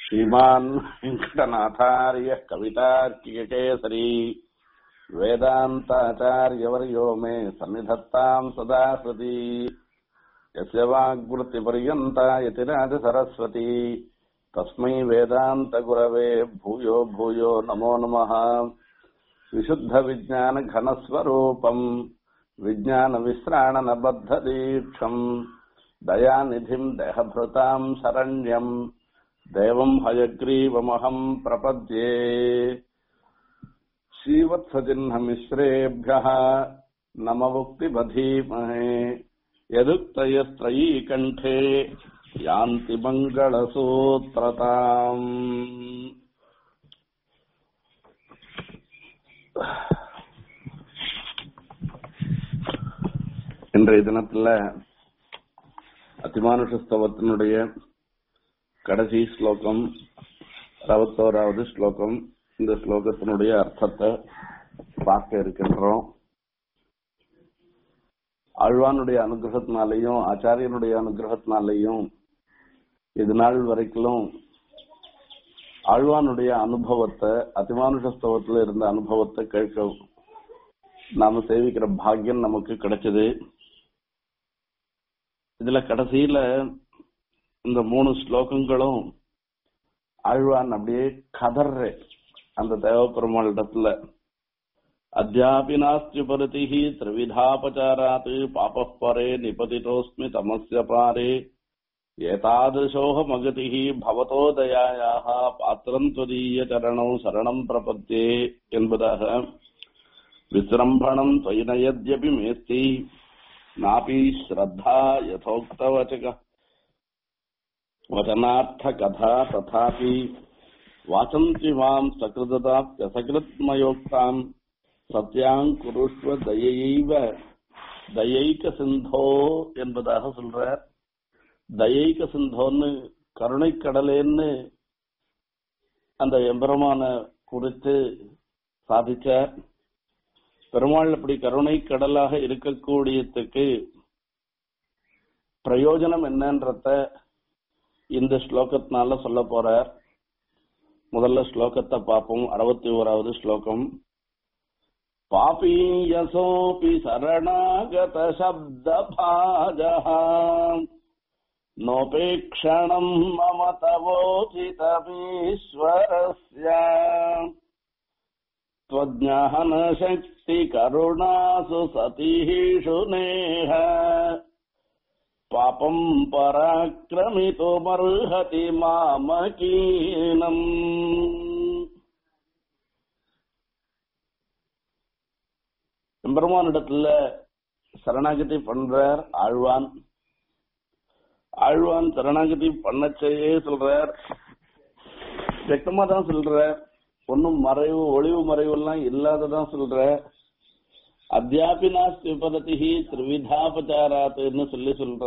श्रीमान् वेङ्कटनाथार्यः कवितार्किककेसरी वेदान्ताचार्यवर्यो मे सन्निधत्ताम् सदा सती यस्य वाग्वृत्तिपर्यन्ता यतिराजसरस्वती तस्मै वेदान्तगुरवे भूयो भूयो नमो नमः विशुद्धविज्ञानघनस्वरूपम् विज्ञानविश्राणनबद्धदीक्षम् दयानिधिम् देहभृताम् शरण्यम् देवम् हयग्रीवमहम् प्रपद्ये श्रीवत्सचिह्नमिश्रेभ्यः नमवुक्तिबधीमहे यदुक्तयस्त्रयी कण्ठे यान्ति मङ्गलसूत्रताम् இன்றைய தினத்துல அதிமானுஷ ஸ்தவத்தினுடைய கடைசி ஸ்லோகம் அறுபத்தோராவது ஸ்லோகம் இந்த ஸ்லோகத்தினுடைய அர்த்தத்தை பார்க்க இருக்கின்றோம் ஆழ்வானுடைய அனுகிரகத்தினாலையும் ஆச்சாரியனுடைய அனுகிரகத்தினாலையும் இது நாள் வரைக்கும் ஆழ்வானுடைய அனுபவத்தை அதிமானுஷ ஸ்தவத்துல இருந்த அனுபவத்தை கேட்க நாம சேவிக்கிற பாக்கியம் நமக்கு கிடைச்சது இதுல கடைசியில இந்த மூணு ஸ்லோகங்களும் ஆழ்வான் அப்படியே கதர்ற அந்த தேவப்பெருமாள் இடத்துல அத்தியாபி நாஸ்தியுபருதி திரிவிதாபச்சாராத் பாப்பரே நிபதிதோஸ்மி தமஸ்ய பாரே ஏதாதிருஷோகமகதி பவதோ தயாயாக பாத்திரம் துவதீய சரணம் சரணம் பிரபத்தே என்பதாக விசிரம்பணம் त्वयिनयद्यपि मेऽस्ति नापि श्रद्धा यथोक्तवचक वचनार्थकथा तथापि वाचन्ति माम् सकृदताप्यसकृत्मयोक्ताम् சத்யாங் குருஷ்வ தயைவ தயைக்க சிந்தோ என்பதாக சொல்றார் தயைக்க சிந்தோன்னு கருணை கடலேன்னு அந்த எம்பெருமான குறித்து சாதிச்சார் பெருமாள் அப்படி கருணை கடலாக இருக்கக்கூடியதுக்கு பிரயோஜனம் என்னன்றத இந்த ஸ்லோகத்தினால சொல்ல போறார் முதல்ல ஸ்லோகத்தை பார்ப்போம் அறுபத்தி ஓராவது ஸ்லோகம் பாபீயசோபி சரணாகத சப்த பாஜः நோபேக்ஷணம் மம தவோச்சிதமீஸ்வரஸ்ய त्वज्ञानशक्तिकरुणासु सतीषु नेह पापम् पराक्रमितुमर्हति मामकीनम् எம்பெருமானிடத்துல சரணாகதி பண்றார் ஆழ்வான் ஆழ்வான் சரணாகதி பண்ணச்சேயே சொல்றார் வெக்கமா தான் சொல்றார் ஒன்னும் மறைவு ஒளிவு மறைவு எல்லாம் இல்லாததான் சொல்ற அத்தியாபி நாஸ்தி விபததி திரிவிதாபச்சாராத்துன்னு சொல்லி சொல்ற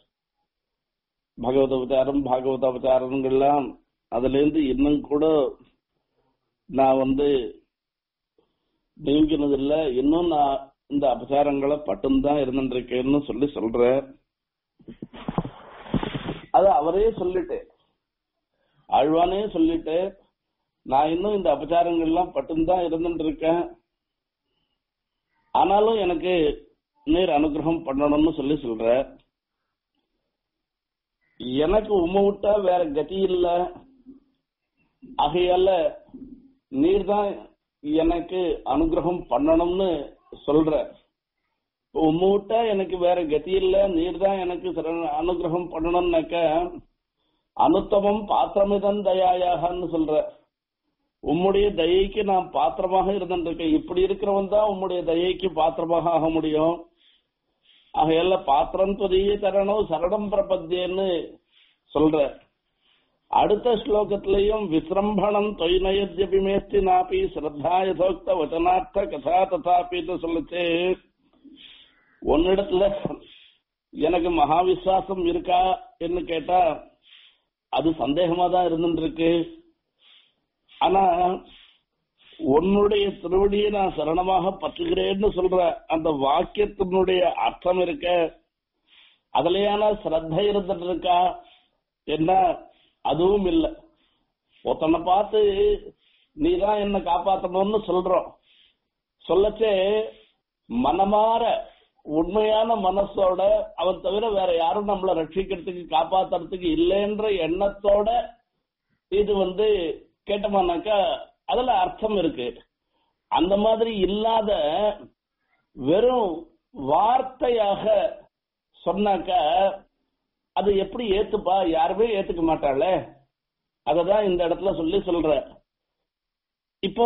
பகவத உபச்சாரம் பாகவத உபச்சாரங்கள்லாம் அதுல இருந்து இன்னும் கூட நான் வந்து நீங்கினது இல்ல இன்னும் நான் இந்த அபச்சாரங்களை பட்டும்தான் இருந்துருக்கேன்னு சொல்லி சொல்ற அது அவரே சொல்லிட்டு ஆழ்வானே சொல்லிட்டு நான் இன்னும் இந்த அபச்சாரங்கள்லாம் பட்டும்தான் இருந்துட்டு இருக்கேன் ஆனாலும் எனக்கு நீர் அனுகிரகம் பண்ணணும்னு சொல்லி சொல்ற எனக்கு உம விட்டா வேற கதி இல்ல ஆகையால நீர் தான் எனக்கு அனுகிரகம் பண்ணணும்னு சொல்ற உம்ம விட்டா எனக்கு வேற கதி இல்ல நீர் தான் எனக்கு அனுகிரகம் பண்ணணும்னாக்க அனுத்தமம் பாத்திரமிதன் தயாயாகன்னு சொல்ற உம்முடைய தயைக்கு நான் பாத்திரமாக இருந்திருக்கேன் இப்படி இருக்கிறவன் தான் உம்முடைய தயைக்கு பாத்திரமாக ஆக முடியும் ஆகையால பாத்திரம் துதிய தரணும் சரணம் பிரபத்தியன்னு சொல்ற அடுத்த ஸ்லோகத்திலையும் விசிரம்பணம் தொய்நயத்யபி மேஸ்தி நாப்பி ஸ்ரத்தா யதோக்த வச்சனார்த்த கதா ததாப்பின்னு சொல்லுச்சு ஒன்னிடத்துல எனக்கு மகாவிஸ்வாசம் இருக்கா என்று கேட்டா அது சந்தேகமா தான் இருந்துருக்கு ஆனா உன்னுடைய திருவடியை நான் சரணமாக பற்றுகிறேன்னு சொல்ற அந்த வாக்கியத்தினுடைய அர்த்தம் இருக்க அதுலயான ஸ்ரத்த இருந்துட்டு இருக்கா என்ன அதுவும் இல்லை ஒருத்தனை பார்த்து நீ தான் என்ன காப்பாத்தணும்னு சொல்றோம் சொல்லச்சே மனமாற உண்மையான மனசோட அவன் தவிர வேற யாரும் நம்மள ரட்சிக்கிறதுக்கு காப்பாத்துறதுக்கு இல்லைன்ற எண்ணத்தோட இது வந்து கேட்டோம்னாக்கா அதுல அர்த்தம் இருக்கு அந்த மாதிரி இல்லாத வெறும் வார்த்தையாக சொன்னாக்கா அது எப்படி ஏத்துப்பா யாருமே ஏத்துக்க மாட்டாளே அததான் இந்த இடத்துல சொல்லி சொல்ற இப்போ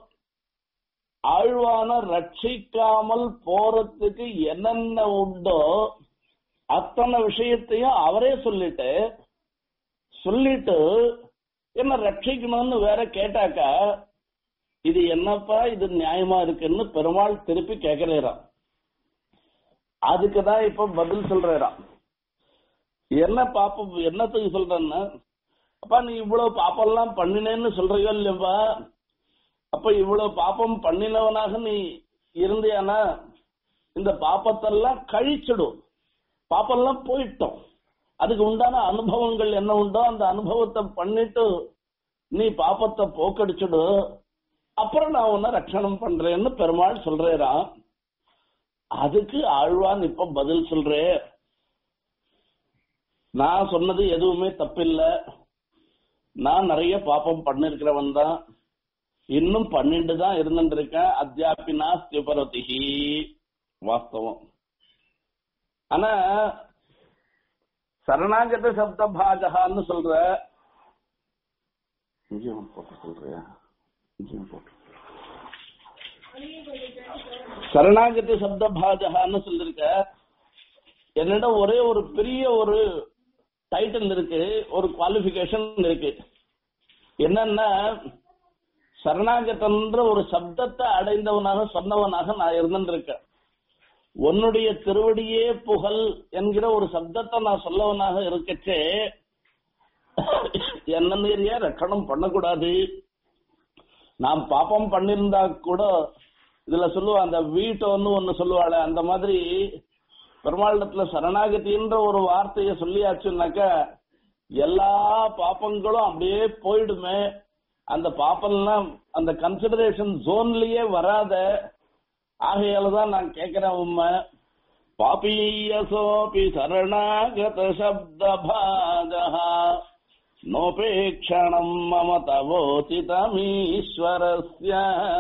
ஆழ்வான ரட்சிக்காமல் போறதுக்கு என்னென்ன உண்டோ அத்தனை விஷயத்தையும் அவரே சொல்லிட்டு சொல்லிட்டு என்ன ரட்சிக்கணும்னு வேற கேட்டாக்கா இது என்னப்பா இது நியாயமா இருக்குன்னு பெருமாள் திருப்பி கேட்கிறாராம் அதுக்குதான் இப்ப பதில் சொல்றாராம் என்ன பாப்பம் என்னத்துக்கு சொல்றேன்னா அப்பா நீ இவ்வளவு பாப்பம்லாம் பண்ணினேன்னு சொல்றியோ இல்லையப்பா அப்ப இவ்வளவு பாப்பம் பண்ணினவனாக நீ இருந்தியானா இந்த பாப்பத்தெல்லாம் கழிச்சிடும் பாப்பெல்லாம் போயிட்டோம் அதுக்கு உண்டான அனுபவங்கள் என்ன உண்டோ அந்த அனுபவத்தை பண்ணிட்டு நீ பாப்பத்தை போக்கடிச்சுடு அப்புறம் நான் உன்னை ரட்சணம் பண்றேன்னு பெருமாள் சொல்றேராம் அதுக்கு ஆழ்வான் இப்ப பதில் சொல்றேன் நான் சொன்னது எதுவுமே தப்பில்ல நான் நிறைய பாப்பம் பண்ணிருக்கிறவன் தான் இன்னும் பன்னெண்டு தான் இருந்துட்டு இருக்கேன் அத்தியாபினா ஸ்திபரதிகி வாஸ்தவம் ஆனா சரணாகத சப்த பாஜகான்னு சொல்ற இங்கேயும் போட்டு சொல்றியா இங்கேயும் போட்டு சரணாகதி சப்த பாஜகான்னு சொல்லிருக்க என்னிடம் ஒரே ஒரு பெரிய ஒரு டைட்டில் இருக்கு ஒரு குவாலிபிகேஷன் இருக்கு என்னன்னா சரணாகதன்ற ஒரு சப்தத்தை அடைந்தவனாக சொன்னவனாக நான் இருந்திருக்கேன் உன்னுடைய திருவடியே புகழ் என்கிற ஒரு சப்தத்தை நான் சொல்லவனாக இருக்கச்சே என்ன ஏரியா ரக்கணம் பண்ணக்கூடாது நான் பாப்பம் பண்ணிருந்தா கூட இதுல சொல்லுவா அந்த வீட்டோன்னு ஒண்ணு சொல்லுவாள் அந்த மாதிரி பெருமாளத்துல சரணாகதின்ற ஒரு வார்த்தைய சொல்லியாச்சுன்னாக்கா எல்லா பாப்பங்களும் அப்படியே போயிடுமே அந்த பாப்பம்லாம் அந்த கன்சிடரேஷன் ஜோன்லயே வராத ஆகையால தான் நான் கேட்கிறேன் உண்மை பாபீயசோபி சரணாகத சப்த பாஜா நோபேக்ஷணம் மம தவோசிதமீஸ்வரஸ்ய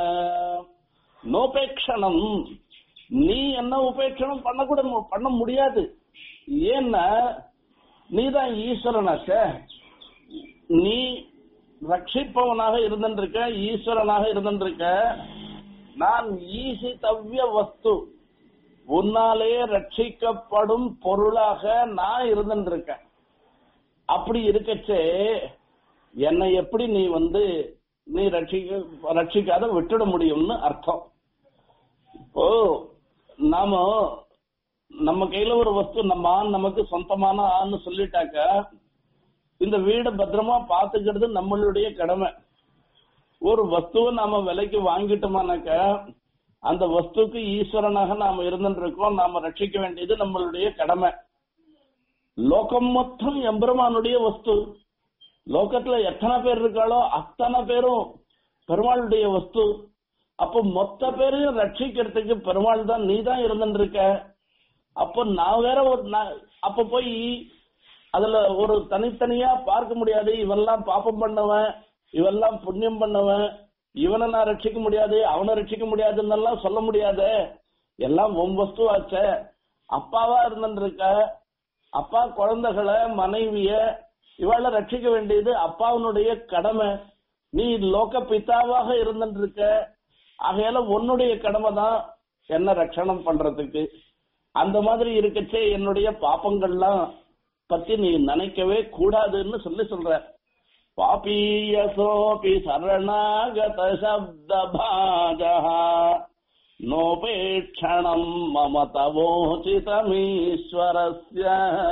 நோபேக்ஷணம் நீ என்ன உபேட்சணம் பண்ணக்கூட மு- பண்ண முடியாது ஏன்னா நீதான் ஈஸ்வரனாச்ச நீ ரட்சிப்பவனாக இருந்திருக்க ஈஸ்வரனாக இருந்திருக்க நான் ஈசித்தவ்ய வஸ்து உன்னாலே ரட்சிக்கப்படும் பொருளாக நான் இருந்திருக்கேன் அப்படி இருக்கச்சே என்னை எப்படி நீ வந்து நீ ரட்சிக்க ரட்சிக்காத விட்டுட முடியும்னு அர்த்தம் இப்போ நாம நம்ம கையில ஒரு வஸ்து நம்ம ஆண் நமக்கு சொந்தமான ஆன்னு சொல்லிட்டாக்க இந்த வீடை பத்திரமா பாத்துக்கிறது நம்மளுடைய கடமை ஒரு வஸ்துவை நாம விலைக்கு வாங்கிட்டோமானாக்க அந்த வஸ்துக்கு ஈஸ்வரனாக நாம இருந்துட்டு இருக்கோம் நாம ரட்சிக்க வேண்டியது நம்மளுடைய கடமை லோகம் மொத்தம் எம்பெருமானுடைய வஸ்து லோகத்துல எத்தனை பேர் இருக்காளோ அத்தனை பேரும் பெருமாளுடைய வஸ்து அப்போ மொத்த பேரையும் ரட்சிக்கிறதுக்கு பெருமாள் தான் நீ தான் இருந்துட்டு இருக்க அப்போ நான் வேற ஒரு நான் அப்ப போய் அதுல ஒரு தனித்தனியா பார்க்க முடியாது இவெல்லாம் பாப்பம் பண்ணவன் இவெல்லாம் புண்ணியம் பண்ணவன் இவனை நான் ரட்சிக்க முடியாது அவனை ரட்சிக்க முடியாதுன்னெல்லாம் சொல்ல முடியாது எல்லாம் உன் வஸ்துவாச்சே அப்பாவா இருந்துட்டு இருக்க அப்பா குழந்தைகளை மனைவிய இவளை ரட்சிக்க வேண்டியது அப்பாவுனுடைய கடமை நீ லோக பிதாவாக இருந்துட்டு இருக்க ஆகையால உன்னுடைய கடமை தான் என்ன ரட்சணம் பண்றதுக்கு அந்த மாதிரி இருக்கச்சே என்னுடைய பாப்பங்கள்லாம் பத்தி நீ நினைக்கவே கூடாதுன்னு சொல்லி சொல்ற பாபீயசோபி சரணாகத சப்த பாஜா நோபேட்சணம் மம தவோசிதமீஸ்வரஸ்ய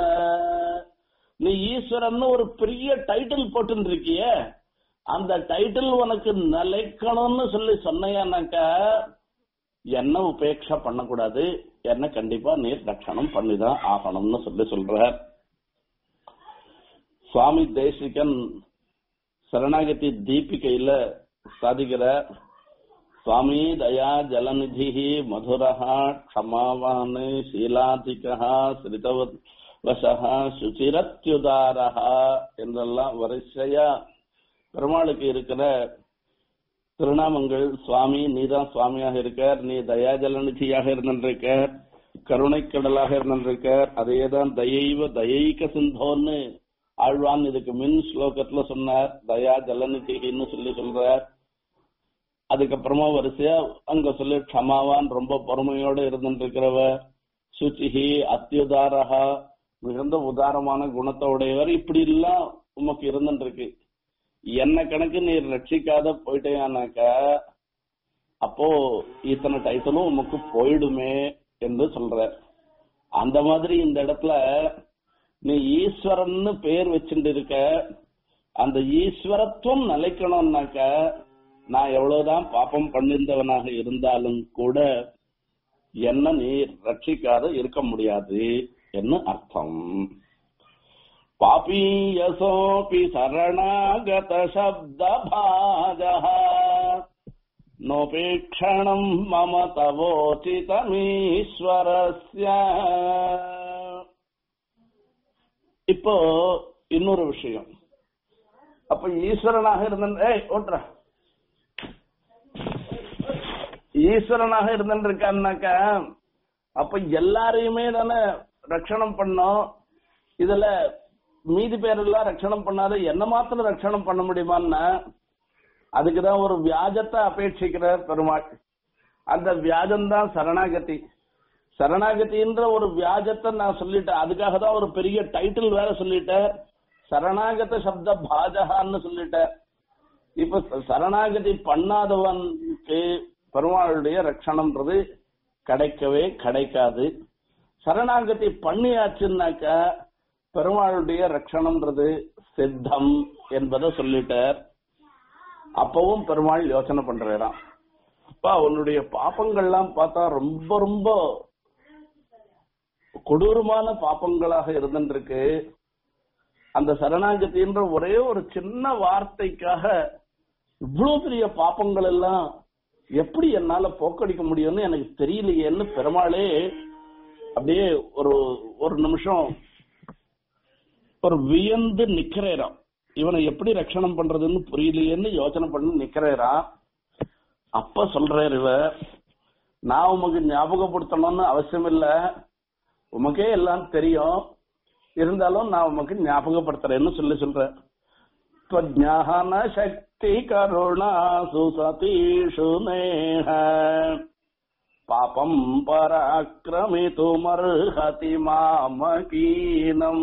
நீ ஈஸ்வரன் ஒரு பெரிய டைட்டில் போட்டு இருக்கிய அந்த டைட்டில் உனக்கு நிலைக்கணும்னு சொல்லி சொன்னையானாக்கா என்ன உபேட்சா பண்ணக்கூடாது என்ன கண்டிப்பா நீர் ரட்சணம் பண்ணிதான் ஆகணும்னு சொல்லி சொல்ற சுவாமி தேசிகன் சரணாகதி தீபிகையில சாதிக்கிறார் சுவாமி தயா ஜலநிதி மதுரஹா க்ஷமாவான் சீலாதிகா ஸ்ரிதவத் வசஹா சுச்சிரத்யுதாரஹா என்றெல்லாம் வரிசையா பெருமாளுக்கு இருக்கிற திருநாமங்கள் சுவாமி நீதான் சுவாமியாக இருக்கார் நீ தயாஜலநிதியாக இருந்திருக்கார் கருணைக்கடலாக இருந்திருக்கார் அதேதான் தயைவ தயைக சிந்தோன்னு ஆழ்வான் இதுக்கு மின் ஸ்லோகத்துல சொன்னார் தயா ஜலநிதின்னு சொல்லி சொல்றார் அதுக்கப்புறமா வரிசையா அங்க சொல்லி க்ஷமாவான் ரொம்ப பொறுமையோட இருந்துருக்கிறவ சுச்சிஹி அத்தியுதாரஹா மிகுந்த உதாரமான குணத்தை உடையவர் இப்படி எல்லாம் உமக்கு இருந்துருக்கு என்ன கணக்கு நீர் ரட்சிக்காத போயிட்டேனாக்க அப்போ இத்தனை டைட்டிலும் உமக்கு போயிடுமே என்று சொல்ற அந்த மாதிரி இந்த இடத்துல நீ ஈஸ்வரன்னு பேர் வச்சுட்டு இருக்க அந்த ஈஸ்வரத்துவம் நிலைக்கணும்னாக்க நான் எவ்வளவுதான் பாப்பம் பண்ணிருந்தவனாக இருந்தாலும் கூட என்ன நீ ரட்சிக்காத இருக்க முடியாது என்ன அர்த்தம் பாபீயசோபி சரணாகத சப்தபாஜः நோபேக்ஷணம் மம தவோச்சிதமீஸ்வரஸ்ய இப்போ இன்னொரு விஷயம் அப்ப ஈஸ்வரனாக இருந்த ஏய் ஓட்டுற ஈஸ்வரனாக இருந்திருக்கான்னாக்க அப்ப எல்லாரையுமே தானே ரட்சணம் பண்ணோம் இதுல மீதி பேரெல்லாம் ரட்சணம் பண்ணாத என்ன மாத்திரம் ரட்சணம் பண்ண முடியுமான்னா அதுக்குதான் ஒரு வியாஜத்தை அபேட்சிக்கிறார் பெருமாள் அந்த வியாஜம் தான் சரணாகதி சரணாகதின்ற ஒரு வியாஜத்தை நான் சொல்லிட்டேன் அதுக்காக தான் ஒரு பெரிய டைட்டில் வேற சொல்லிட்டேன் சரணாகத சப்த பாஜகான்னு சொல்லிட்டேன் இப்ப சரணாகதி பண்ணாதவனுக்கு பெருமாளுடைய ரட்சணம்ன்றது கிடைக்கவே கிடைக்காது சரணாகதி பண்ணியாச்சுன்னாக்க பெருமாளுடைய ரட்சணம்ன்றது சித்தம் என்பதை சொல்லிட்டார் அப்பவும் பெருமாள் யோசனை பண்றாராம் அப்பா உன்னுடைய பாப்பங்கள்லாம் பார்த்தா ரொம்ப ரொம்ப கொடூரமான பாப்பங்களாக இருந்துருக்கு அந்த சரணாகதின்ற ஒரே ஒரு சின்ன வார்த்தைக்காக இவ்வளவு பெரிய பாப்பங்கள் எல்லாம் எப்படி என்னால போக்கடிக்க முடியும்னு எனக்கு தெரியலையேன்னு பெருமாளே அப்படியே ஒரு ஒரு நிமிஷம் ஒரு வியந்து நிக்கிறேராம் இவனை எப்படி ரட்சணம் பண்றதுன்னு புரியலையேன்னு யோசனை பண்ணி நிக்கிறேராம் அப்ப சொல்றாரு இவ நான் உமக்கு ஞாபகப்படுத்தணும்னு அவசியம் இல்ல உமக்கே எல்லாம் தெரியும் இருந்தாலும் நான் உமக்கு ஞாபகப்படுத்துறேன்னு சொல்லி சொல்றேன் त्वज्ञान शक्ति करुणा सुसतीषु नेह पापम् पराक्रमितुमर्हति மாமகீனம்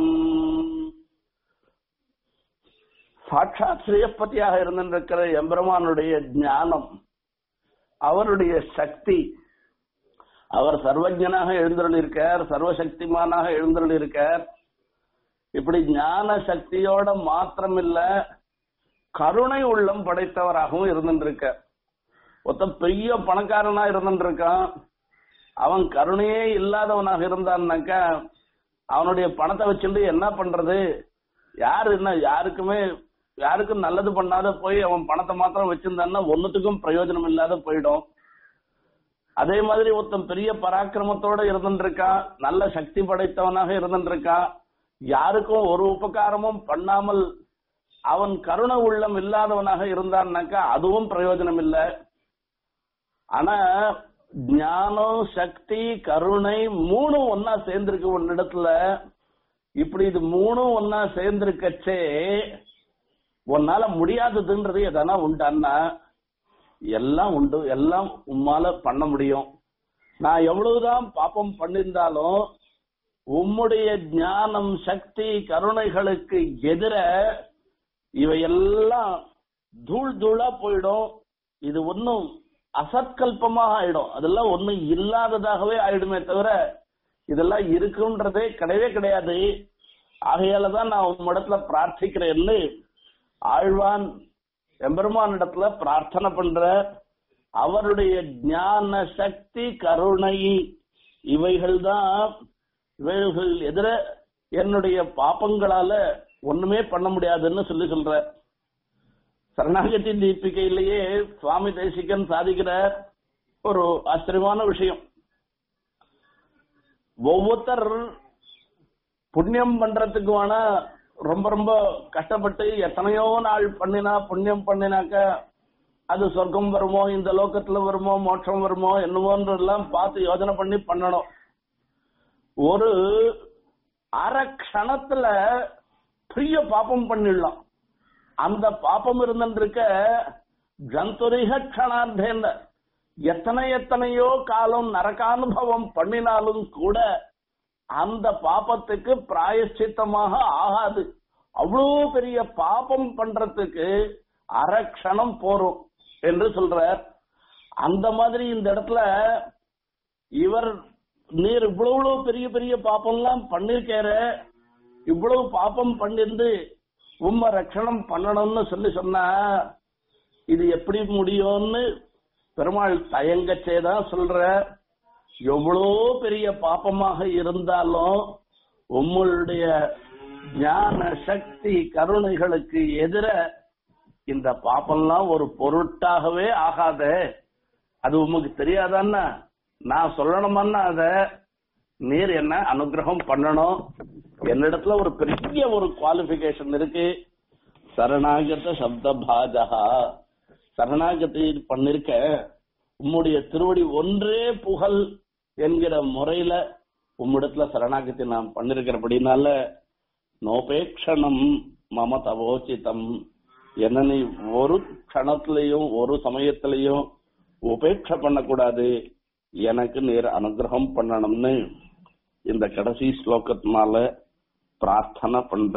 சாட்சாத் ஸ்ரீயப்பதியாக இருந்திருக்கிற எம்பெருமானுடைய ஞானம் அவருடைய சக்தி அவர் சர்வஜனாக எழுந்தருளிருக்கார் சர்வசக்திமானாக எழுந்தருளிருக்கார் இப்படி ஞான சக்தியோட மாத்திரமில்ல கருணை உள்ளம் படைத்தவராகவும் இருந்துருக்க ஒருத்த பெரிய பணக்காரனா இருந்துருக்கான் அவன் கருணையே இல்லாதவனாக இருந்தான்னாக்கா அவனுடைய பணத்தை வச்சுட்டு என்ன பண்றது யாரு என்ன யாருக்குமே யாருக்கும் நல்லது பண்ணாத போய் அவன் பணத்தை மாத்திரம் வச்சிருந்தான்னா ஒன்னுத்துக்கும் பிரயோஜனம் இல்லாத போயிடும் அதே மாதிரி ஒருத்தன் பெரிய பராக்கிரமத்தோட இருந்துருக்கான் நல்ல சக்தி படைத்தவனாக இருந்துருக்கான் யாருக்கும் ஒரு உபகாரமும் பண்ணாமல் அவன் கருண உள்ளம் இல்லாதவனாக இருந்தான்னாக்கா அதுவும் பிரயோஜனம் இல்லை ஆனா ஞானம் சக்தி கருணை மூணும் ஒன்னா சேர்ந்திருக்கு உன்னிடத்துல இப்படி இது மூணும் ஒன்னா சேர்ந்திருக்கச்சே உன்னால முடியாததுன்றது எதனா உண்டான்னா எல்லாம் உண்டு எல்லாம் உம்மால பண்ண முடியும் நான் எவ்வளவுதான் பாப்பம் பண்ணியிருந்தாலும் உம்முடைய ஞானம் சக்தி கருணைகளுக்கு எதிர இவையெல்லாம் தூள் தூளா போயிடும் இது ஒன்னும் அசத்கல்பமாக ஆயிடும் அதெல்லாம் ஒன்னும் இல்லாததாகவே ஆயிடுமே தவிர இதெல்லாம் இருக்குன்றதே கிடையவே கிடையாது ஆகையால தான் நான் உம்மிடத்துல பிரார்த்திக்கிறேன்னு ஆழ்வான் எம்பெருமான் இடத்துல பிரார்த்தனை பண்ற அவருடைய ஞான சக்தி கருணை இவைகள் தான் இவைகள் எதிர என்னுடைய பாப்பங்களால ஒண்ணுமே பண்ண முடியாதுன்னு சொல்லி சொல்ற சரணாகதி தீபிகையிலேயே சுவாமி தேசிகன் சாதிக்கிறார் ஒரு ஆச்சரியமான விஷயம் ஒவ்வொருத்தர் புண்ணியம் பண்றதுக்கு வேணா ரொம்ப ரொம்ப கஷ்டப்பட்டு எத்தனையோ நாள் பண்ணினா புண்ணியம் பண்ணினாக்க அது சொர்க்கம் வருமோ இந்த லோகத்துல வருமோ மோட்சம் வருமோ என்னவோன்றெல்லாம் பார்த்து யோசனை பண்ணி பண்ணணும் ஒரு அரை க்ஷணத்துல பெரிய பாப்பம் பண்ணிடலாம் அந்த பாப்பம் இருந்திருக்க ஜந்துரிக க்ஷணார்த்தேந்த எத்தனை எத்தனையோ காலம் நரகானுபவம் பண்ணினாலும் கூட அந்த பாப்பத்துக்கு பிராயஷ்சித்தமாக ஆகாது அவ்வளோ பெரிய பாப்பம் பண்றதுக்கு அரை க்ஷணம் போரும் என்று சொல்றார் அந்த மாதிரி இந்த இடத்துல இவர் நீர் இவ்வளவு பெரிய பெரிய பாப்பம்லாம் பண்ணிருக்கார இவ்வளவு பாப்பம் பண்ணிருந்து உம்ம ரட்சணம் பண்ணணும்னு சொல்லி சொன்னா இது எப்படி முடியும்னு பெருமாள் தயங்கச்சேதான் சொல்ற எவ்வளோ பெரிய பாப்பமாக இருந்தாலும் உங்களுடைய ஞான சக்தி கருணைகளுக்கு எதிர இந்த பாப்பம்லாம் ஒரு பொருட்டாகவே ஆகாதே அது உமக்கு தெரியாதான்னா நான் சொல்லணுமான்னா அத நீர் என்ன அனுகிரகம் பண்ணணும் என்னிடத்துல ஒரு பெரிய ஒரு குவாலிபிகேஷன் இருக்கு சரணாகத சப்த பாஜகா சரணாகதி பண்ணிருக்க உம்முடைய திருவடி ஒன்றே புகழ் என்கிற முறையில உம்மிடத்துல சரணாகதி நான் பண்ணிருக்கிறபடினால நோபேக்ஷணம் மம தவோச்சிதம் என்ன நீ ஒரு க்ஷணத்திலையும் ஒரு சமயத்திலையும் உபேட்சை பண்ணக்கூடாது எனக்கு நேர் அனுகிரகம் பண்ணணும்னு இந்த கடைசி ஸ்லோகத்தினால பிரார்த்தனை பண்ற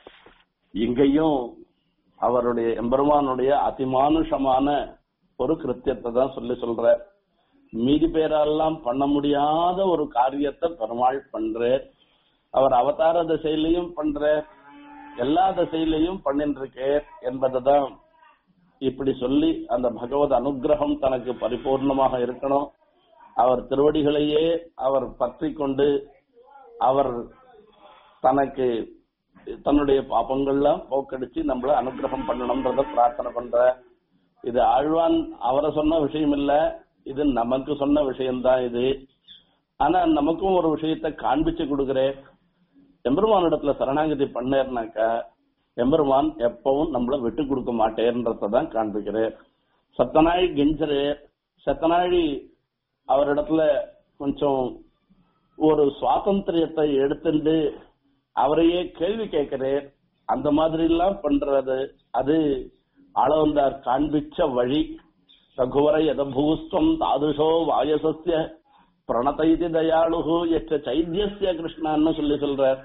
இங்கேயும் அவருடைய எம்பெருமானுடைய அதிமானுஷமான ஒரு கிருத்தியத்தை தான் சொல்லி சொல்ற மீதி பேரெல்லாம் பண்ண முடியாத ஒரு காரியத்தை பெருமாள் பண்ற அவர் அவதார திசையிலையும் பண்ற எல்லா திசையிலையும் பண்ணிட்டு இருக்கே என்பதுதான் இப்படி சொல்லி அந்த பகவத் அனுகிரகம் தனக்கு பரிபூர்ணமாக இருக்கணும் அவர் திருவடிகளையே அவர் பற்றி கொண்டு அவர் தனக்கு தன்னுடைய பாப்பங்கள்லாம் போக்கடிச்சு நம்மள அனுகிரகம் பண்ணணும்ன்றத பிரார்த்தனை பண்ற இது ஆழ்வான் அவரை சொன்ன விஷயம் இல்ல இது நமக்கு சொன்ன விஷயம்தான் இது ஆனா நமக்கும் ஒரு விஷயத்தை காண்பிச்சு கொடுக்கிறேன் எம்பெருமானிடத்துல சரணாகதி பண்ணேர்னாக்கா எம்பெருமான் எப்பவும் நம்மள விட்டு கொடுக்க மாட்டேன்றதான் காண்பிக்கிறேன் சத்தனாழி கெஞ்சரு சத்தனாழி அவரிடத்துல கொஞ்சம் ஒரு சுவாதந்திரியத்தை எடுத்துட்டு அவரையே கேள்வி கேட்கிறேன் அந்த மாதிரி எல்லாம் பண்றது அது ஆளவந்தார் காண்பிச்ச வழி ரகுவர யதபூஸ்வம் தாதுஷோ வாயசஸ்ய பிரணதைதி தயாளுகு எச்ச சைத்தியஸ்ய கிருஷ்ணான்னு சொல்லி சொல்றார்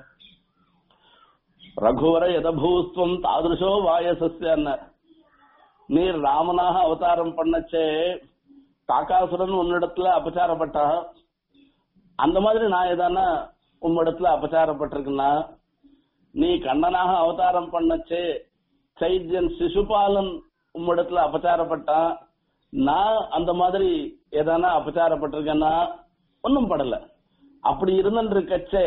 ரகுவர யதபூஸ்வம் தாதுஷோ வாயசஸ்யன்னு நீர் ராமனாக அவதாரம் பண்ணச்சே காக்காசுரன் உன்னிடத்துல அபச்சாரப்பட்டா அந்த மாதிரி நான் எதானா உம்மிடத்துல அபச்சாரப்பட்டிருக்குன்னா நீ கண்ணனாக அவதாரம் பண்ணச்சே சைத்யன் சிசுபாலன் உம்மிடத்துல அபச்சாரப்பட்டான் நான் அந்த மாதிரி ஏதானா அபச்சாரப்பட்டிருக்கேன்னா ஒன்னும் படல அப்படி இருந்துருக்கச்சே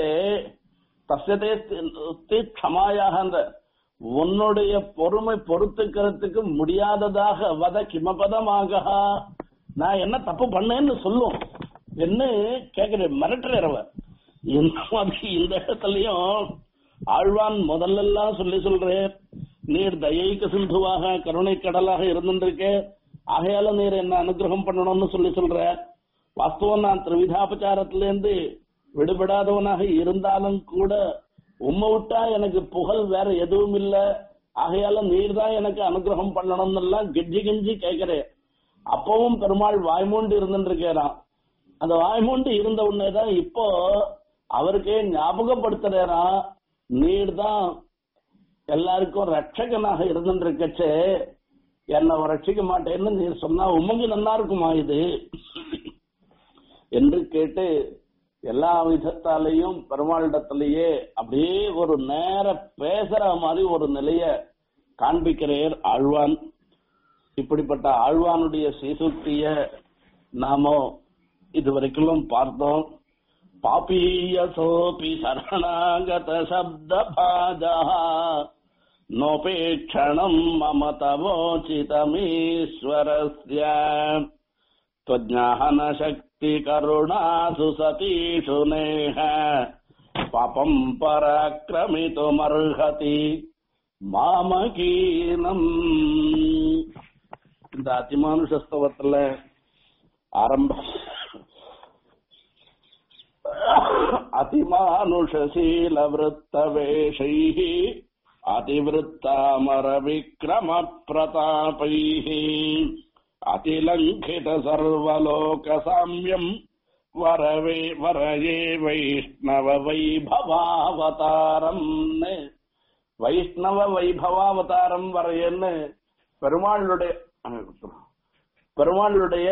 தஸ்யதே க்ஷமாயாக உன்னுடைய பொறுமை பொறுத்துக்கிறதுக்கு முடியாததாக வத கிமபதமாக நான் என்ன தப்பு பண்ணேன்னு சொல்லும் என்ன கேக்குறேன் மிரட்டுறவ இந்த மாதிரி இந்த இடத்துலயும் ஆழ்வான் முதல்ல எல்லாம் சொல்லி சொல்றேன் நீர் தயைக்கு சிந்துவாக கருணை கடலாக இருந்திருக்க ஆகையால நீர் என்ன அனுகிரகம் பண்ணணும்னு சொல்லி சொல்ற வாஸ்தவம் நான் திரிவிதாபச்சாரத்திலேருந்து விடுபடாதவனாக இருந்தாலும் கூட உம்மை விட்டா எனக்கு புகழ் வேற எதுவும் இல்ல ஆகையால நீர் தான் எனக்கு அனுகிரகம் பண்ணணும்னு எல்லாம் கெஞ்சி கெஞ்சி கேட்கிறேன் அப்பவும் பெருமாள் வாய்மூண்டு இருந்துருக்கிறான் அந்த வாய்மூண்டு இருந்த உடனேதான் இப்போ அவருக்கே ஞாபகப்படுத்துறாராம் நீர் தான் எல்லாருக்கும் ரட்சகனாக இருந்துருக்கச்சே என்ன ரட்சிக்க மாட்டேன்னு நீர் சொன்னா உமக்கு நல்லா இருக்குமா இது என்று கேட்டு எல்லா விதத்தாலையும் பெருமாளிடத்திலேயே அப்படியே ஒரு நேர பேசுற மாதிரி ஒரு நிலைய காண்பிக்கிறேர் ஆழ்வான் இப்படிப்பட்ட ஆழ்வானுடைய சீசுக்திய நாம இதுவரைக்கும் பார்த்தோம் பாபீயசோபி சரணாகத சப்த பாஜா नोपेक्षणम् मम तवोचितमीश्वरस्य त्वज्ञानशक्तिकरुणासु सतीषु नेह पापम् पराक्रमितुमर्हति மாமகீனம் இந்த அதிமானுஷஸ்தவத்துல ஆரம்ப அதிமானுஷசீல விருத்தவேஷைः அதிவிருத்தாமர விக்ரம பிரதாபைः அதிலங்கித சர்வலோக சாமியம் வரவே வரயே வைஷ்ணவ வைபவாவதாரம் வைஷ்ணவ வைபவாவதாரம் வரையன்னு பெருமாளுடைய பெருமாளுடைய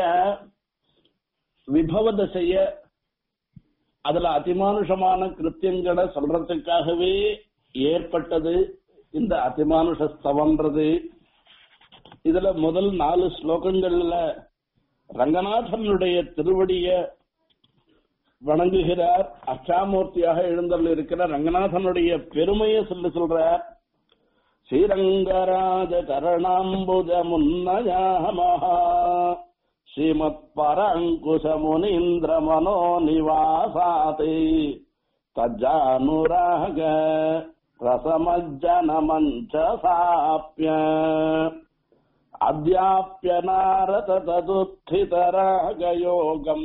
விபவ தசைய அதுல அதிமானுஷமான கிருத்தியங்களை சொல்றதுக்காகவே ஏற்பட்டது இந்த அதிமானுஷ ஸ்தவன்றது இதுல முதல் நாலு ஸ்லோகங்கள்ல ரங்கநாதனுடைய திருவடிய வணங்குகிறார் அச்சாமூர்த்தியாக எழுந்தருள் இருக்கிற ரங்கநாதனுடைய பெருமையை சொல்லி சொல்றார் ஸ்ரீரங்கராஜ கரணாம்புஜ முன்னயாமஹா ஸ்ரீமத் பரங்குஷ முனீந்திர மனோ நிவாசாதி தஜானுராக ரசமஜ்ஜன மஞ்ச சாப்பிய அத்தியாப்பிய நாரத ததுத்திதராகயோகம்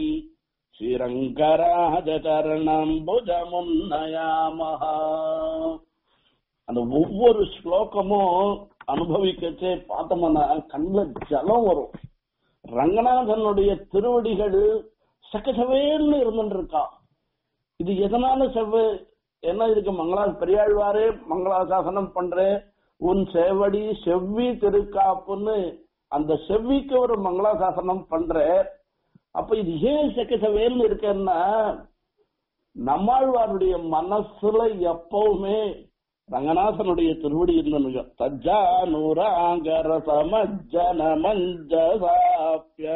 ஸ்ரீரங்கராஜரணம்புஜமுன்னயாமஹா அந்த ஒவ்வொரு ஸ்லோகமும் அனுபவிக்கச்சே பார்த்தோம்னா கண்ணில் ஜலம் வரும் ரங்கநாதனுடைய திருவடிகள் சக்கசவேன்னு இருந்துட்டு இருக்கா இது எதனால செவ்வ என்ன இதுக்கு மங்களா பெரியாழ்வாரே மங்களாசாசனம் பண்ற உன் செவடி செவ்வி திருக்காப்புன்னு அந்த செவ்விக்கு ஒரு மங்களாசாசனம் பண்ற அப்ப இது ஏன் செக்கசவேல்னு இருக்குன்னா நம்மாழ்வாருடைய மனசுல எப்பவுமே ரங்கநாதனுடைய திருவடி இருந்தனுங்க தஜ்ஜா நூறாங்கர சமஜன மஞ்ச சாப்பிய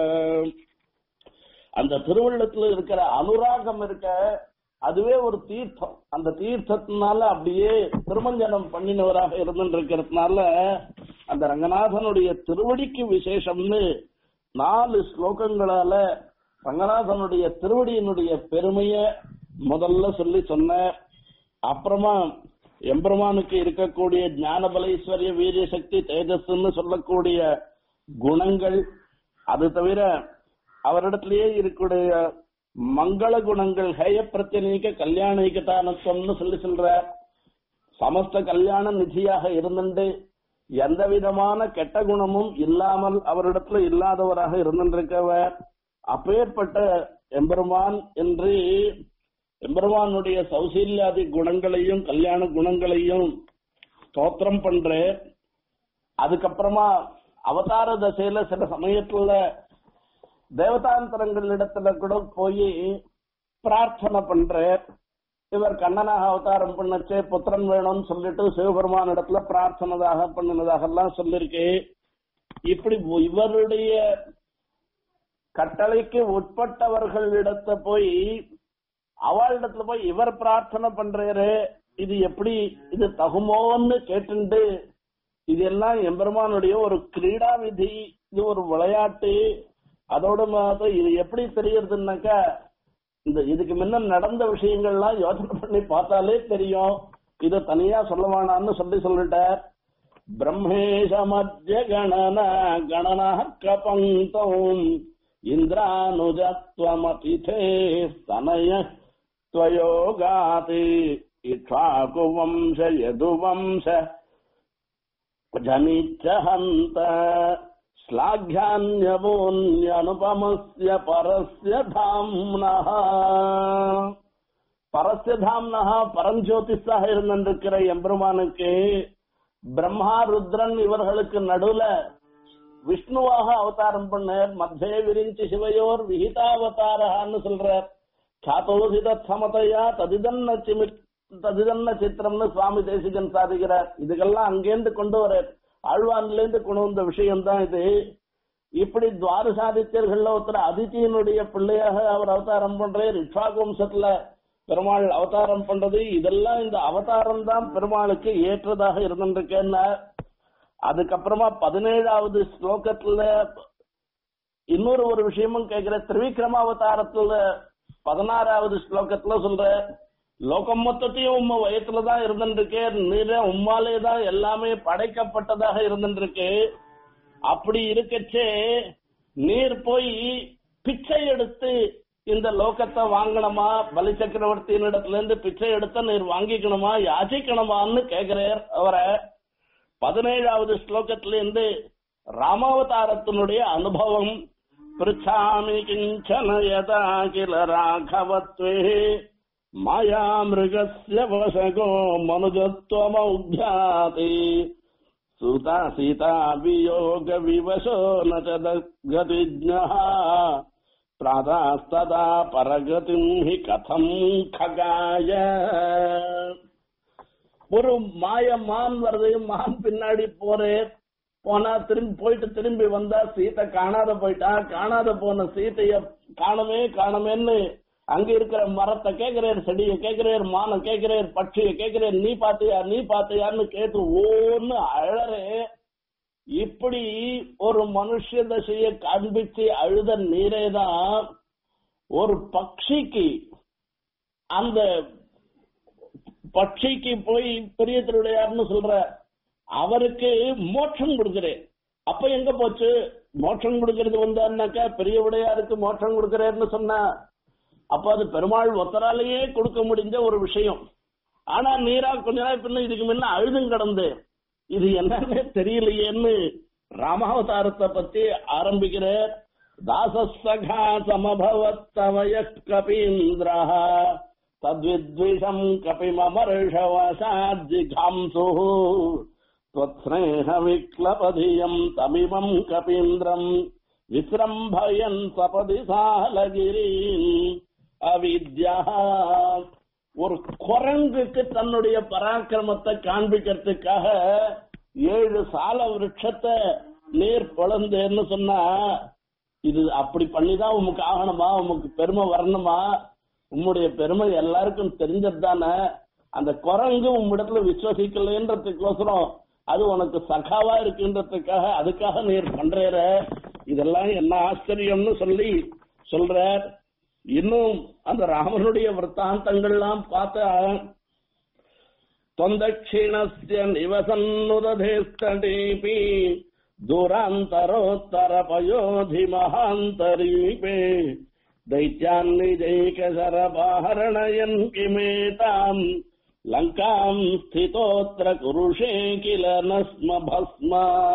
அந்த திருவள்ளத்துல இருக்கிற அனுராகம் இருக்க அதுவே ஒரு தீர்த்தம் அந்த தீர்த்தத்தினால அப்படியே திருமஞ்சனம் பண்ணினவராக இருந்துட்டு இருக்கிறதுனால அந்த ரங்கநாதனுடைய திருவடிக்கு விசேஷம்னு நாலு ஸ்லோகங்களால ரங்கநாதனுடைய திருவடியினுடைய பெருமைய முதல்ல சொல்லி சொன்ன அப்புறமா எம்பெருமானுக்கு இருக்கக்கூடிய ஞான பலேஸ்வரிய வீரிய சக்தி தேஜஸ்ன்னு சொல்லக்கூடிய குணங்கள் அது தவிர அவரிடத்திலேயே இருக்கக்கூடிய மங்கள குணங்கள் ஹேய பிரத்தினீக கல்யாணிகதானத்துவம்னு சொல்லி சொல்ற சமஸ்த கல்யாண நிதியாக இருந்துட்டு எந்த விதமான கெட்ட குணமும் இல்லாமல் அவரிடத்துல இல்லாதவராக இருந்திருக்கவர் அப்பேற்பட்ட எம்பெருமான் என்று எம்பெருமானுடைய சௌசீல்யாதி குணங்களையும் கல்யாண குணங்களையும் ஸ்தோத்திரம் பண்ற அதுக்கப்புறமா அவதார தசையில சில சமயத்துல தேவதாந்தரங்கள் இடத்துல கூட போய் பிரார்த்தனை பண்ற இவர் கண்ணனாக அவதாரம் பண்ணச்சே புத்திரன் வேணும்னு சொல்லிட்டு சிவபெருமான் இடத்துல பிரார்த்தனதாக பண்ணினதாக எல்லாம் சொல்லிருக்கு இப்படி இவருடைய கட்டளைக்கு உட்பட்டவர்களிடத்த போய் அவளிடத்துல போய் இவர் பிரார்த்தனை பண்றாரு இது எப்படி இது தகுமோன்னு கேட்டுண்டு இதெல்லாம் எம்பெருமானுடைய ஒரு கிரீடா விதி இது ஒரு விளையாட்டு அதோட மாத இது எப்படி தெரியறதுன்னாக்கா இந்த இதுக்கு முன்ன நடந்த விஷயங்கள்லாம் யோசனை பண்ணி பார்த்தாலே தெரியும் இத தனியா சொல்ல வேணாம்னு சொல்லி சொல்லிட்டார் பிரம்மேஷ மத்திய கணன கணனா கபந்தம் இந்திரானுஜத்வமதிதே ஸ்தனய त्वयोगाति इक्ष्वाकुवंश यदुवंश जनिच्च हन्त श्लाघ्यान्यवोऽन्यनुपमस्य परस्य धाम्नः பரஸ்ய தாம்னஹா பரஞ்சோதிஷாக இருந்திருக்கிற எம்பெருமானுக்கு பிரம்மா ருத்ரன் இவர்களுக்கு நடுவுல விஷ்ணுவாக அவதாரம் பண்ணார் மத்திய விரிஞ்சி சிவையோர் விஹிதாவதாரஹான்னு சொல்றார் சாத்தோசித சமதையா ததிதன்ன சிமி ததிதன்ன சித்திரம்னு சுவாமி தேசிகன் சாதிக்கிறார் இதுக்கெல்லாம் அங்கேருந்து கொண்டு வர ஆழ்வான்ல இருந்து கொண்டு வந்த விஷயம் தான் இது இப்படி துவாரசாதித்யர்கள்ல ஒருத்தர் அதித்தியினுடைய பிள்ளையாக அவர் அவதாரம் பண்றார் இக்ஷாக் வம்சத்துல பெருமாள் அவதாரம் பண்றது இதெல்லாம் இந்த அவதாரம் தான் பெருமாளுக்கு ஏற்றதாக இருந்திருக்கேன்னா அதுக்கப்புறமா பதினேழாவது ஸ்லோகத்துல இன்னொரு ஒரு விஷயமும் கேட்கிற திரிவிக்ரம அவதாரத்துல பதினாறாவது ஸ்லோகத்துல சொல்ற லோகம் மொத்தத்தையும் உம்ம வயத்துலதான் இருந்துருக்கு நீர உம்மாலே தான் எல்லாமே படைக்கப்பட்டதாக இருந்துருக்கு அப்படி இருக்கச்சே நீர் போய் பிச்சை எடுத்து இந்த லோகத்தை வாங்கணுமா பலி சக்கரவர்த்தியின் இடத்துல இருந்து பிச்சை எடுத்த நீர் வாங்கிக்கணுமா யாச்சிக்கணுமான்னு கேக்குறார் அவரை பதினேழாவது ஸ்லோகத்தில இருந்து ராமாவதாரத்தினுடைய அனுபவம் பிரிச்சாமி கிஞ்சன யதா கில ராഘவத்வே மாயா மிருகஸ்ய வசகோ மனுஜத்வமௌத்யாதி சுதா சீதா வியோக விவசோ ந ச கதிஜ்ஞः பிராதாஸ்ததா பரகதிம் ஹி கதம் ககாய ஒரு மாய மான் வருது மான் பின்னாடி போறேன் போனா திரும்பி போயிட்டு திரும்பி வந்தா சீத்தை காணாத போயிட்டா காணாத போன சீத்தைய காணமே காணமேன்னு அங்க இருக்கிற மரத்தை கேக்குறாரு செடியை கேக்குறாரு மானை கேக்குறாரு பட்சியை கேக்குறாரு நீ பாத்தியா நீ பாத்தியான்னு கேட்டு ஓன்னு அழறே இப்படி ஒரு மனுஷ தசைய காண்பிச்சு அழுத நீரேதான் ஒரு பட்சிக்கு அந்த பட்சிக்கு போய் பெரிய திருடையார்னு சொல்ற அவருக்கு மோட்சம் கொடுக்கிறேன் அப்ப எங்க போச்சு மோட்சம் கொடுக்கறது வந்தான்னாக்கா பெரிய உடையாருக்கு மோட்சம் கொடுக்கிறேன்னு சொன்னா அப்ப அது பெருமாள் ஒத்தராலேயே கொடுக்க முடிஞ்ச ஒரு விஷயம் ஆனா நீரா கொஞ்ச நாள் பின்ன இதுக்கு முன்ன அழுதும் கடந்து இது என்னன்னே தெரியலையேன்னு ராமாவதாரத்தை பத்தி ஆரம்பிக்கிற தாசஸ்தகா சமபவத்தவய கபீந்திரா தத்வித்விஷம் கபிமமர்ஷவசாஜிகாம்சு त्वत्स्नेह विक्लपधियम् तमिमम् कपीन्द्रम् विसृम्भयन् सपदि सालगिरीम् அவித்யா ஒரு குரங்குக்கு தன்னுடைய பராக்கிரமத்தை காண்பிக்கிறதுக்காக ஏழு சால விருட்சத்தை நீர் பிளந்தேன்னு சொன்னா இது அப்படி பண்ணிதான் உமக்கு ஆகணுமா உமக்கு பெருமை வரணுமா உம்முடைய பெருமை எல்லாருக்கும் தெரிஞ்சது தானே அந்த குரங்கு உம்மிடத்துல விசுவசிக்கலன்றதுக்கோசரம் அது உனக்கு சகாவா இருக்குன்றதுக்காக அதுக்காக நீர் பண்றேற இதெல்லாம் என்ன ஆச்சரியம்னு சொல்லி சொல்றார் இன்னும் அந்த ராமனுடைய விற்த்தாந்தங்கள்லாம் பார்த்தா தொந்தக்ஷிணஸ்ய நிவசன்னுதேஸ்தடீபி தூராந்தரோத்தர பயோதி மகாந்தரீபே दैत्यान्निजैकशरपाहरणयन् किमेताम् लङ्काम् स्थितोऽत्र कुरुषे किल न स्म भस्म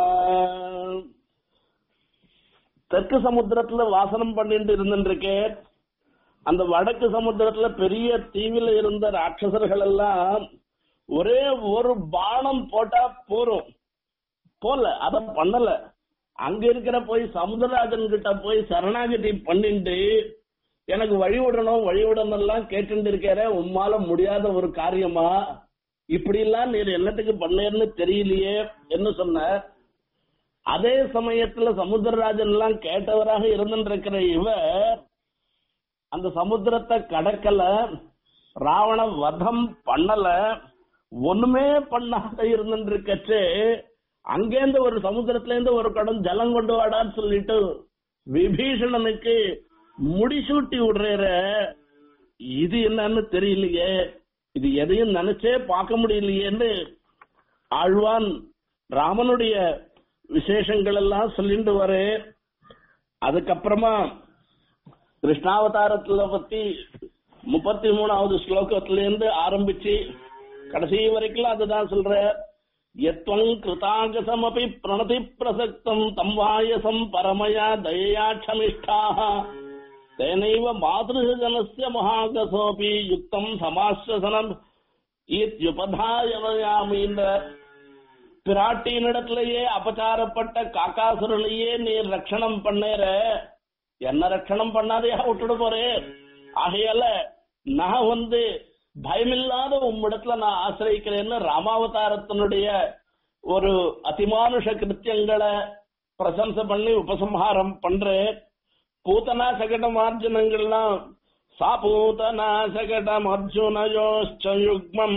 தெற்கு சமுத்திரத்துல வாசனம் பண்ணிட்டு இருந்துருக்கே அந்த வடக்கு சமுத்திரத்துல பெரிய தீவில இருந்த ராட்சசர்கள் எல்லாம் ஒரே ஒரு பானம் போட்டா போரும் போல அத பண்ணல அங்க இருக்கிற போய் சமுதிரராஜன் கிட்ட போய் சரணாகதி பண்ணிட்டு எனக்கு வழி விடணும் வழி விடணும் எல்லாம் கேட்டு இருக்கிற உம்மால முடியாத ஒரு காரியமா இப்படி எல்லாம் நீர் என்னத்துக்கு பண்ணேன்னு தெரியலையே என்ன சொன்ன அதே சமயத்துல சமுத்திரராஜன் எல்லாம் கேட்டவராக இருந்துருக்கிற இவர் அந்த சமுத்திரத்தை கடக்கல ராவண வதம் பண்ணல ஒண்ணுமே பண்ணாத இருந்துருக்கச்சு அங்கேருந்து ஒரு சமுத்திரத்துல இருந்து ஒரு கடம் ஜலம் கொண்டு வாடான்னு சொல்லிட்டு விபீஷணனுக்கு முடிசூட்டி விடுற இது என்னன்னு தெரியலையே இது எதையும் நினைச்சே பார்க்க முடியலையேன்னு ஆழ்வான் ராமனுடைய விசேஷங்கள் எல்லாம் சொல்லிட்டு வரு அதுக்கப்புறமா கிருஷ்ணாவதாரத்துல பத்தி முப்பத்தி மூணாவது ஸ்லோகத்துல இருந்து ஆரம்பிச்சு கடைசி வரைக்கும் அதுதான் சொல்ற எத்வம் கிருதாகசமபி பிரணதி பிரசக்தம் தம் வாயசம் பரமயா தயயா க்ஷமிஷ்டாக தேனைவ மாதృజனஸ்ய மகாகசோபி யுக்தம் சமாஸ்வசனம் இத்யுபதாயமயாமீன்ற பிராட்டியினிடத்திலேயே அபச்சாரப்பட்ட காக்காசுரனையே நீர் ரட்சணம் பண்ணேற என்ன ரட்சணம் பண்ணாதையா விட்டுடு போறே ஆகையால நான் வந்து பயமில்லாத உம்மிடத்துல நான் ஆசிரியிக்கிறேன்னு ராமாவதாரத்தினுடைய ஒரு அதிமானுஷ கிருத்தியங்களை பிரசம்சை பண்ணி உபசம்ஹாரம் பண்றேன் பூத்தனா சகட மார்ஜனங்கள்லாம் सापूतनाशकटमर्जुनयोश्च युग्मम्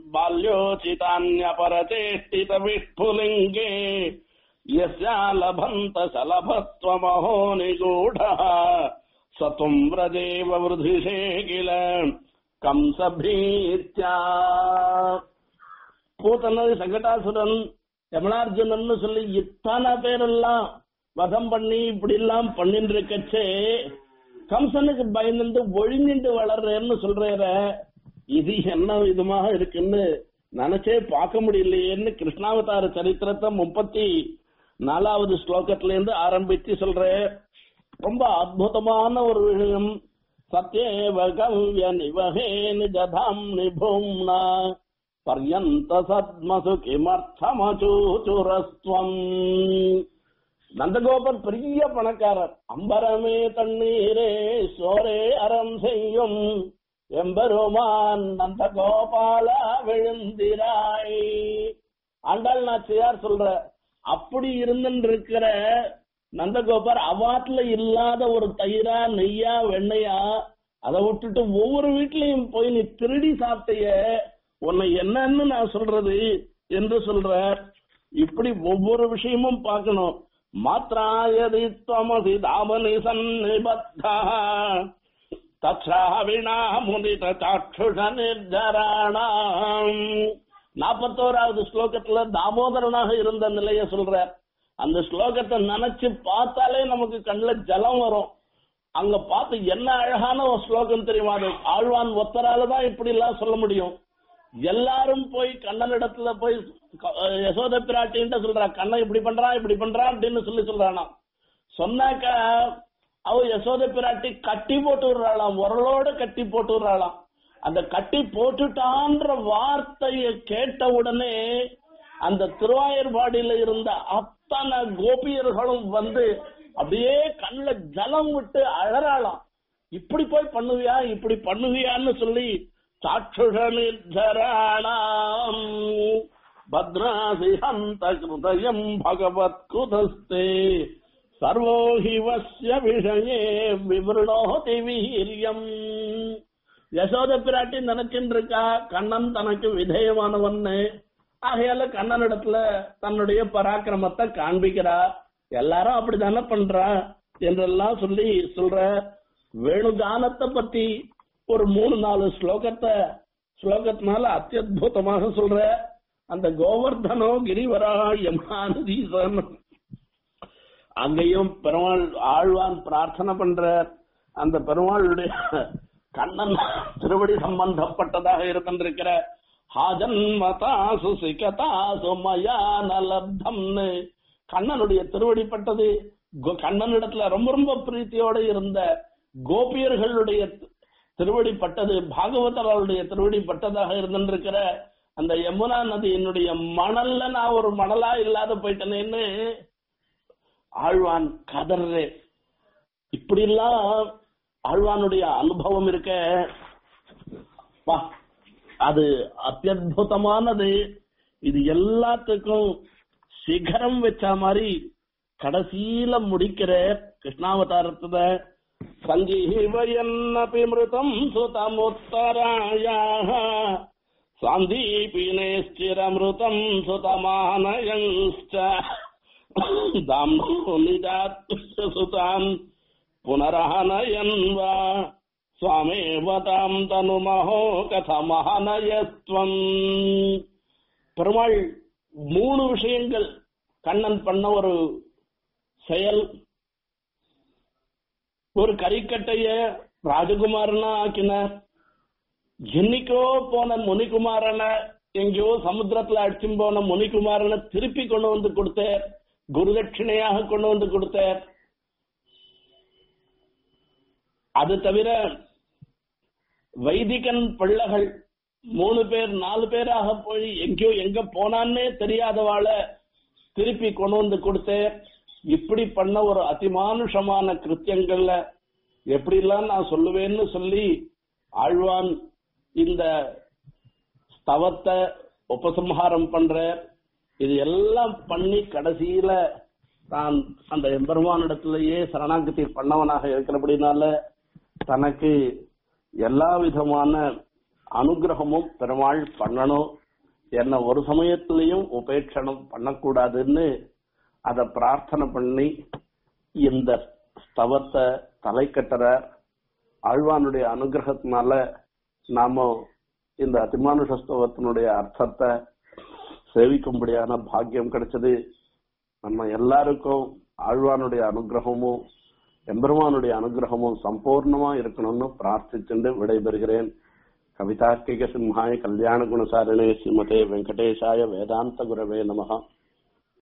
बाल्योचितान्यपरचेष्टित विष्फुलिङ्गे यस्या लभन्त शलभत्वमहो निगूढः स त्वम् व्रजेव वृधिषे किल कंसभीत्या பூத்தனது சங்கடாசுரன் யமனார்ஜுனன் சொல்லி இத்தனை பேரெல்லாம் வதம் பண்ணி இப்படி எல்லாம் பண்ணிட்டு இருக்கச்சே கம்சனுக்கு பயந்துட்டு ஒழிஞ்சிட்டு வளர்றேன்னு சொல்றேற இது என்ன விதமாக இருக்குன்னு நினைச்சே பார்க்க முடியலையேன்னு கிருஷ்ணாவதார சரித்திரத்தை முப்பத்தி நாலாவது ஸ்லோகத்துல இருந்து ஆரம்பிச்சு சொல்றேன் ரொம்ப அற்புதமான ஒரு விஷயம் சத்யேவ கவ்ய நிவகே நிஜதாம் நிபும்னா பர்யந்த சத்மசு கிமர்த்தமச்சூச்சுரஸ்வம் நந்தகோபர் பெரிய பணக்காரர் அம்பரமே தண்ணீரே சோரே அறம் செய்யும் எம்பெருமான் நந்தகோபால விழுந்திராய் ஆண்டாள் நாச்சியார் சொல்ற அப்படி இருந்துட்டு இருக்கிற நந்தகோபார் அவாட்ல இல்லாத ஒரு தயிரா நெய்யா வெண்ணையா அதை விட்டுட்டு ஒவ்வொரு வீட்லயும் போய் நீ திருடி சாப்பிட்டைய உன்னை என்னன்னு நான் சொல்றது என்று சொல்ற இப்படி ஒவ்வொரு விஷயமும் பார்க்கணும் மாத்ராயதி துவமசி தாமனி சன்னிபத்தா தச்சாவினா முதித சாட்சுஷ நிர்ஜராணாம் நாற்பத்தோராவது ஸ்லோகத்துல தாமோதரனாக இருந்த நிலைய சொல்ற அந்த ஸ்லோகத்தை நினைச்சு பார்த்தாலே நமக்கு கண்ணுல ஜலம் வரும் அங்க பார்த்து என்ன அழகான ஒரு ஸ்லோகம் தெரியுமா அது ஆழ்வான் ஒத்தரால தான் இப்படி எல்லாம் சொல்ல முடியும் எல்லாரும் போய் கண்ணன் இடத்துல போய் க- யசோத பிராட்டின்ட்டு சொல்றா கண்ணன் இப்படி பண்றான் இப்படி பண்றான் அப்படின்னு சொல்லி சொல்றானா சொன்னாக்க அவ யசோத பிராட்டி கட்டி போட்டு விடுறாளாம் உரலோட கட்டி போட்டு விடுறாளாம் அந்த கட்டி போட்டுட்டான்ற வார்த்தையை கேட்ட உடனே அந்த திருவாயூர்பாடியில இருந்த அத்தனை கோபியர்களும் வந்து அப்படியே கண்ணுல ஜலம் விட்டு அழறாளாம் இப்படி போய் பண்ணுவியா இப்படி பண்ணுவியான்னு சொல்லி சாட்சுஷ நிர்ஜராணாம் பத்ராசி ஹந்த கிருதயம் பகவத் குதஸ்தே சர்வோ ஹி வஸ்ய விஷயே விவருணோதி வீரியம் யசோத பிராட்டி நினைச்சுட்டு இருக்கா கண்ணன் தனக்கு விதேயமானவன்னு ஆகையால கண்ணன் இடத்துல தன்னுடைய பராக்கிரமத்தை காண்பிக்கிறா எல்லாரும் அப்படித்தானே பண்றா என்றெல்லாம் சொல்லி சொல்ற வேணுகானத்தை பத்தி ஒரு மூணு நாலு ஸ்லோகத்தை ஸ்லோகத்தினால அத்தியுதமாக சொல்ற அந்த கோவர்தனோ கிரிவரா யமானதீசன் அங்கேயும் பெருமாள் ஆழ்வான் பிரார்த்தனை பண்ற அந்த பெருமாளுடைய கண்ணன் திருவடி சம்பந்தப்பட்டதாக இருக்கின்ற ஹாஜன்மதாசு சிகதாசு மயா நலப்தம்னு கண்ணனுடைய திருவடிப்பட்டது கோ- கண்ணனிடத்துல ரொம்ப ரொம்ப பிரீத்தியோட இருந்த கோபியர்களுடைய திருவடிப்பட்டது பாகவதர்களுடைய திருவடிப்பட்டதாக இருந்திருக்கிற அந்த யமுனா நதியினுடைய மணல்ல நான் ஒரு மணலா இல்லாத போயிட்டேனேன்னு ஆழ்வான் கதறே இப்படி எல்லாம் ஆழ்வானுடைய அனுபவம் இருக்க வா அது அத்தியுதமானது இது எல்லாத்துக்கும் சிகரம் வச்ச மாதிரி கடைசியில முடிக்கிற கிருஷ்ணாவதாரத்துல சஞ்சீவயன்னபி மிருதம் சுதமுத்தராயாக சாந்தீபினேஷ்டிரமிருதம் சுதமானயஞ்ச தாம்னோ நிஜாத்துஷ சுதாம் புனரஹனயன் வா சுவாமேவ தாம் தனுமஹோ கதமஹனயஸ்வம் பெருமாள் மூணு விஷயங்கள் கண்ணன் பண்ண ஒரு செயல் ஒரு கரிக்கட்டைய ராஜகுமாரனா ஆக்கினார் என்னைக்கோ போன முனிகுமாரனை எங்கேயோ சமுத்திரத்துல அடிச்சும் போன முனிகுமாரனை திருப்பி கொண்டு வந்து கொடுத்தார் குருதட்சிணையாக கொண்டு வந்து கொடுத்தார் அது தவிர வைதிகன் பிள்ளைகள் மூணு பேர் நாலு பேராக போய் எங்கேயோ எங்க போனான்னே தெரியாதவாள திருப்பி கொண்டு வந்து கொடுத்தேன் இப்படி பண்ண ஒரு அதிமானுஷமான கிருத்தியங்கள்ல எப்படிலாம் நான் சொல்லுவேன்னு சொல்லி ஆழ்வான் இந்த ஸ்தவத்தை உபசம்ஹாரம் பண்ற இது எல்லாம் பண்ணி கடைசியில தான் அந்த எம்பெருமானிடத்திலேயே சரணாகதி பண்ணவனாக இருக்கிறபடினால தனக்கு எல்லா விதமான அனுகிரகமும் பெருமாள் பண்ணணும் என்ன ஒரு சமயத்திலையும் உபேட்சணம் பண்ணக்கூடாதுன்னு அத பிரார்த்தனை பண்ணி இந்த ஸ்தவத்தை தலை கட்டுற ஆழ்வானுடைய அனுகிரகத்தினால நாம இந்த அதிமானுஷ ஸ்தவத்தினுடைய அர்த்தத்தை சேவிக்கும்படியான பாக்கியம் கிடைச்சது நம்ம எல்லாருக்கும் ஆழ்வானுடைய அனுகிரகமும் எம்பெருமானுடைய அனுகிரகமும் சம்பூர்ணமா இருக்கணும்னு பிரார்த்திச்சுண்டு விடைபெறுகிறேன் கவிதார்க்கிக சிம்ஹாய கல்யாண குணசாரிணே ஸ்ரீமதே வெங்கடேஷாய வேதாந்த குரவே நமகா